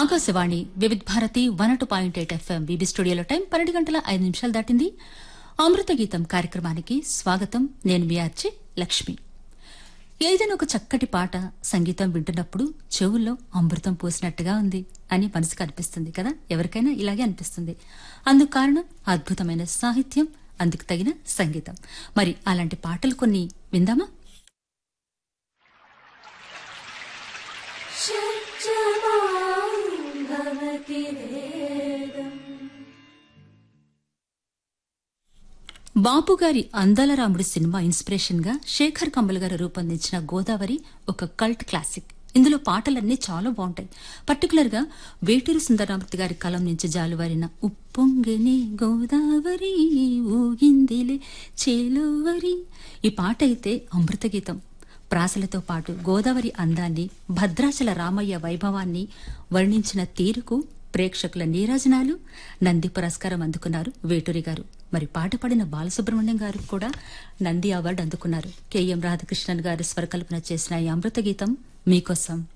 Akashvani Vividh Bharati one అటు point eight FM బీబీ స్టూడియోలో టైం పన్నెండు గంటల ఐదు నిమిషాలు దాటింది అమృత గీతం కార్యక్రమానికి స్వాగతం నేను మీ అర్చి లక్ష్మి ఏదైనా ఒక చక్కటి పాట సంగీతం వింటున్నప్పుడు చెవుల్లో అమృతం పోసినట్టుగా ఉంది అని మనసుకు అనిపిస్తుంది కదా ఎవరికైనా ఇలాగే అనిపిస్తుంది అందుకు కారణం అద్భుతమైన సాహిత్యం అందుకు తగిన సంగీతం మరి అలాంటి పాటలు కొన్ని విందామా భవతి వేదం బాపుగారి అందాల రాముడు సినిమా ఇన్స్పిరేషన్ గా శేఖర్ కమల్ గారు రూపొందించిన గోదావరి ఒక కల్ట్ క్లాసిక్ ఇందులో పాటలన్నీ చాలా బాగుంటాయి పర్టికులర్ గా వేటూరు సుందరరామూర్తి గారి కలం నుంచి జాలువారిన ఉప్పొంగెనే గోదావరి ఊగిందిలే చేలోవరి ఈ పాట అయితే అమృత గీతం ప్రాసలతో పాటు గోదావరి అందాన్ని భద్రాచల రామయ్య వైభవాన్ని వర్ణించిన తీరుకు ప్రేక్షకుల నీరాజనాలు నంది పురస్కారం అందుకున్నారు వేటూరి గారు మరి పాట పాడిన బాలసుబ్రహ్మణ్యం గారు కూడా నంది అవార్డు అందుకున్నారు కెఎం రాధాకృష్ణన్ గారు స్వరకల్పన చేసిన ఈ అమృత గీతం మీకోసం